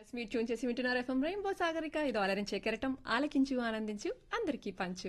మీరు ట్యూన్ చేసి వింటున్నారు ఎఫ్ఎం రెయిన్బో సాగరిక ఇది అలరించే కెరటం ఆలకించు ఆనందించు అందరికీ పంచు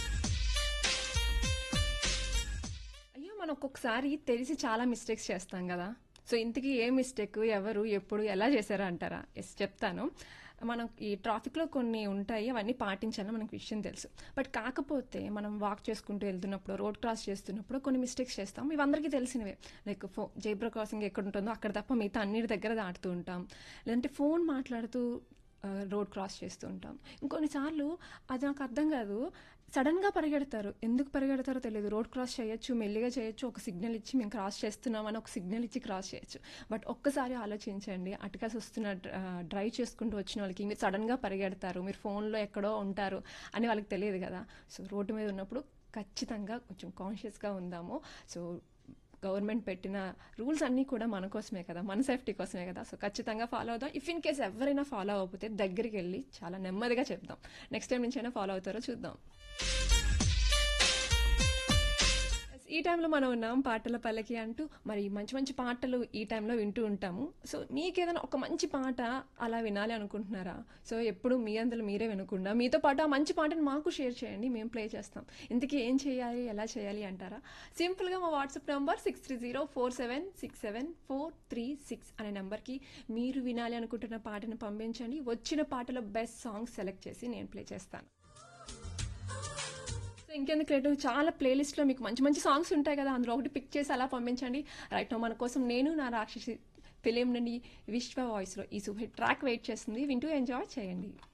అయ్యో మనం ఒక్కొక్కసారి తెలిసి చాలా మిస్టేక్స్ చేస్తాం కదా సో ఇంతకీ ఏ మిస్టేక్ ఎవరు ఎప్పుడు ఎలా చేశారా అంటారా ఎస్ చెప్తాను మనం ఈ ట్రాఫిక్లో కొన్ని ఉంటాయి అవన్నీ పాటించాలని మనకు విషయం తెలుసు బట్ కాకపోతే మనం వాక్ చేసుకుంటూ వెళ్తున్నప్పుడు రోడ్ క్రాస్ చేస్తున్నప్పుడు కొన్ని మిస్టేక్స్ చేస్తాం ఇవి అందరికీ తెలిసినవే లైక్ ఫో జైబ్రా క్రాసింగ్ ఎక్కడ ఉంటుందో అక్కడ తప్ప మిగతా అన్నిటి దగ్గర దాటుతూ ఉంటాం లేదంటే ఫోన్ మాట్లాడుతూ రోడ్ క్రాస్ చేస్తూ ఉంటాం ఇంకొన్నిసార్లు అది నాకు అర్థం కాదు సడన్గా పరిగెడతారు ఎందుకు పరిగెడతారో తెలియదు రోడ్ క్రాస్ చేయొచ్చు మెల్లిగా చేయొచ్చు ఒక సిగ్నల్ ఇచ్చి మేము క్రాస్ చేస్తున్నామని ఒక సిగ్నల్ ఇచ్చి క్రాస్ చేయొచ్చు బట్ ఒక్కసారి ఆలోచించండి అటుకాసి వస్తున్న డ్రైవ్ చేసుకుంటూ వచ్చిన వాళ్ళకి మీరు సడన్గా పరిగెడతారు మీరు ఫోన్లో ఎక్కడో ఉంటారు అని వాళ్ళకి తెలియదు కదా సో రోడ్డు మీద ఉన్నప్పుడు ఖచ్చితంగా కొంచెం కాన్షియస్గా ఉందాము సో గవర్నమెంట్ పెట్టిన రూల్స్ అన్నీ కూడా మన కోసమే కదా మన సేఫ్టీ కోసమే కదా సో ఖచ్చితంగా ఫాలో అవుదాం ఇఫ్ ఇన్ కేస్ ఎవరైనా ఫాలో అవ్వకపోతే దగ్గరికి వెళ్ళి చాలా నెమ్మదిగా చెప్దాం నెక్స్ట్ టైం నుంచి అయినా ఫాలో అవుతారో చూద్దాం ఈ టైంలో మనం ఉన్నాం పాటల పల్లకి అంటూ మరి మంచి మంచి పాటలు ఈ టైంలో వింటూ ఉంటాము సో మీకు ఏదైనా ఒక మంచి పాట అలా వినాలి అనుకుంటున్నారా సో ఎప్పుడు మీ అందరూ మీరే వినకుండా మీతో పాటు ఆ మంచి పాటను మాకు షేర్ చేయండి మేము ప్లే చేస్తాం ఇంతకీ ఏం చేయాలి ఎలా చేయాలి అంటారా సింపుల్గా మా WhatsApp number six three zero four seven six seven four three six అనే నెంబర్కి మీరు వినాలి అనుకుంటున్న పాటను పంపించండి వచ్చిన పాటలో బెస్ట్ సాంగ్స్ సెలెక్ట్ చేసి నేను ప్లే చేస్తాను సో ఇంకెందుకు రేటు చాలా ప్లేలిస్ట్లో మీకు మంచి మంచి సాంగ్స్ ఉంటాయి కదా అందులో ఒకటి పిక్ చేసి అలా పంపించండి రైట్ మన కోసం నేను నా రాక్షసి ఫిలిం నుండి విశ్వ వాయిస్లో ఈ సూపర్ ట్రాక్ వెయిట్ చేస్తుంది వింటూ ఎంజాయ్ చేయండి